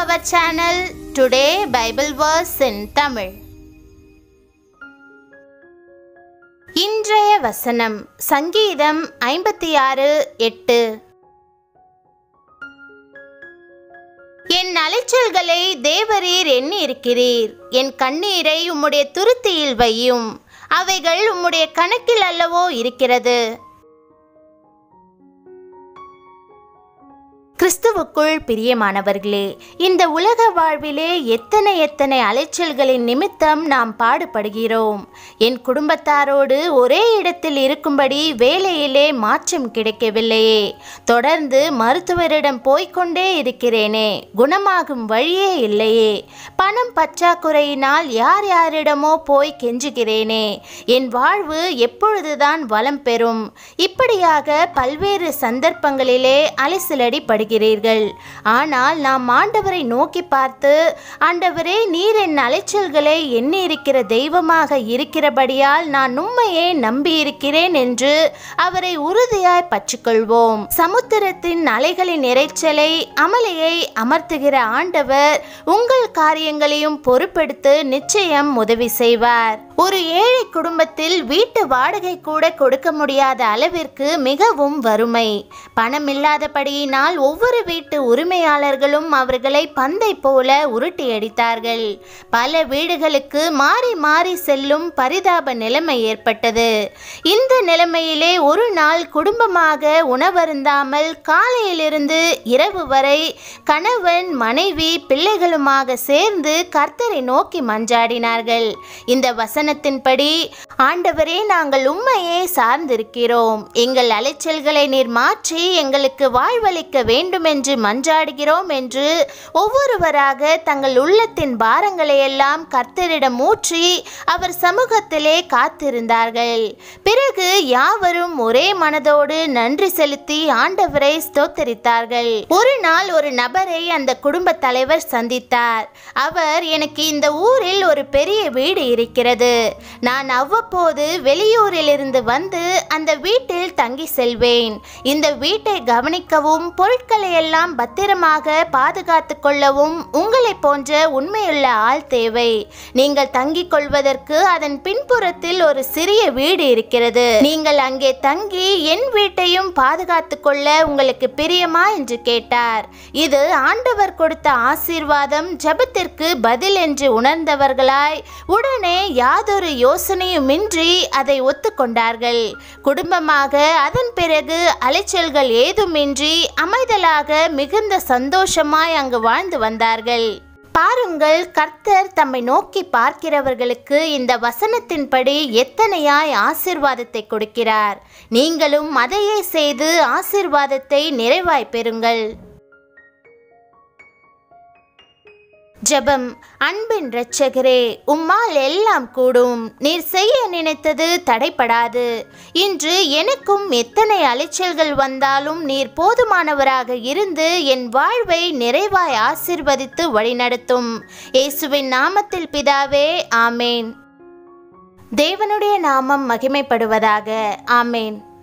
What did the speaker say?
our channel Today Bible Verse in Tamil. இன்றைய வசனம் சங்கீதம் ஐம்பத்தி ஆறு எட்டு என் அலைச்சல்களை தேவரீர் எண்ணி இருக்கிறீர் என் கண்ணீரை உம்முடைய துருத்தியில் வையும் அவைகள் உம்முடைய கணக்கில் அல்லவோ இருக்கிறது கிறிஸ்துவுக்குள் பிரியமானவர்களே இந்த உலக வாழ்விலே எத்தனை எத்தனை அலைச்சல்களின் நிமித்தம் நாம் பாடுபடுகிறோம் என் குடும்பத்தாரோடு ஒரே இடத்தில் இருக்கும்படி வேலையிலே மாற்றம் கிடைக்கவில்லையே தொடர்ந்து மருத்துவரிடம் போய்க்கொண்டே இருக்கிறேனே குணமாகும் வழியே இல்லையே பணம் பற்றாக்குறையினால் யார் யாரிடமோ போய் கெஞ்சுகிறேனே என் வாழ்வு எப்பொழுதுதான் வளம் பெறும் இப்படியாக பல்வேறு சந்தர்ப்பங்களிலே அலைசலடி படுகிறீர்கள் ஆனால் நாம் ஆண்டவரை நோக்கி பார்த்து ஆண்டவரே நீர் என் அலைச்சல்களை எண்ணி இருக்கிற தெய்வமாக இருக்கிறபடியால் நான் உண்மையே நம்பி இருக்கிறேன் என்று அவரை உறுதியாய் பற்றிக்கொள்வோம் சமுத்திரத்தின் அலைகளின் இறைச்சலை அமலையை அமர்த்துகிற ஆண்டவர் உங்கள் காரியங்களையும் பொறுப்பெடுத்து நிச்சயம் உதவி செய்வார் ஒரு ஏழை குடும்பத்தில் வீட்டு வாடகை கூட கொடுக்க முடியாத அளவிற்கு மிகவும் வறுமை பணம் இல்லாதபடியினால் ஒவ்வொரு வீட்டு உரிமையாளர்களும் அவர்களை பந்தை போல உருட்டி அடித்தார்கள் பல வீடுகளுக்கு மாறி மாறி செல்லும் பரிதாப நிலைமை ஏற்பட்டது இந்த நிலைமையிலே ஒரு நாள் குடும்பமாக உணவருந்தாமல் காலையிலிருந்து இரவு வரை கணவன் மனைவி பிள்ளைகளுமாக சேர்ந்து கர்த்தரை நோக்கி மஞ்சாடினார்கள் இந்த வசனத்தின்படி ஆண்டவரே நாங்கள் உண்மையே சார்ந்திருக்கிறோம் எங்கள் அலைச்சல்களை நீர் மாற்றி எங்களுக்கு வாழ்வளிக்க வேண்டும் என்று மன்றாடுகிறோம் என்று ஒவ்வொருவராக தங்கள் உள்ளத்தின் பாரங்களை எல்லாம் கர்த்தரிடம் ஊற்றி அவர் சமூகத்திலே காத்திருந்தார்கள் பிறகு யாவரும் ஒரே மனதோடு நன்றி செலுத்தி ஆண்டவரை ஸ்தோத்தரித்தார்கள் ஒரு நாள் ஒரு நபரை அந்த குடும்ப தலைவர் சந்தித்தார் அவர் எனக்கு இந்த ஊரில் ஒரு பெரிய வீடு இருக்கிறது நான் அவ்வப்போது வெளியூரில் இருந்து வந்து அந்த வீட்டில் தங்கி செல்வேன் இந்த வீட்டை கவனிக்கவும் பொருட்களை எல்லாம் பத்திரமாக பாதுகாத்து கொள்ளவும் உங்களை போன்ற உண்மையுள்ள ஆள் தேவை நீங்கள் தங்கிக் கொள்வதற்கு அதன் பின்புறத்தில் ஒரு சிறிய வீடு இருக்கிறது நீங்கள் அங்கே தங்கி என் வீட்டையும் பாதுகாத்து கொள்ள உங்களுக்கு பிரியமா என்று கேட்டார் இது ஆண்டவர் கொடுத்த ஆசீர்வாதம் ஜெபத்திற்கு பதில் என்று உணர்ந்தவர்களாய் உடனே யாதொரு யோசனையுமின்றி அதை ஒத்துக்கொண்டார்கள் குடும்பமாக அதன் பிறகு அலைச்சல்கள் ஏதுமின்றி அமைதலாக மிகுந்த சந்தோஷமாய் அங்கு வாழ்ந்து வந்தார்கள் பாருங்கள் கர்த்தர் தம்மை நோக்கி பார்க்கிறவர்களுக்கு இந்த வசனத்தின்படி எத்தனையாய் ஆசிர்வாதத்தை கொடுக்கிறார் நீங்களும் அதையே செய்து ஆசிர்வாதத்தை நிறைவாய் பெறுங்கள் ஜெபம் அன்பின் இரட்சகரே உம்மால் எல்லாம் கூடும் நீர் செய்ய நினைத்தது தடைப்படாது இன்று எனக்கும் எத்தனை அலைச்சல்கள் வந்தாலும் நீர் போதுமானவராக இருந்து என் வாழ்வை நிறைவாய் ஆசிர்வதித்து வழிநடத்தும் இயேசுவின் நாமத்தில் பிதாவே ஆமேன் தேவனுடைய நாமம் மகிமைப்படுவதாக ஆமேன்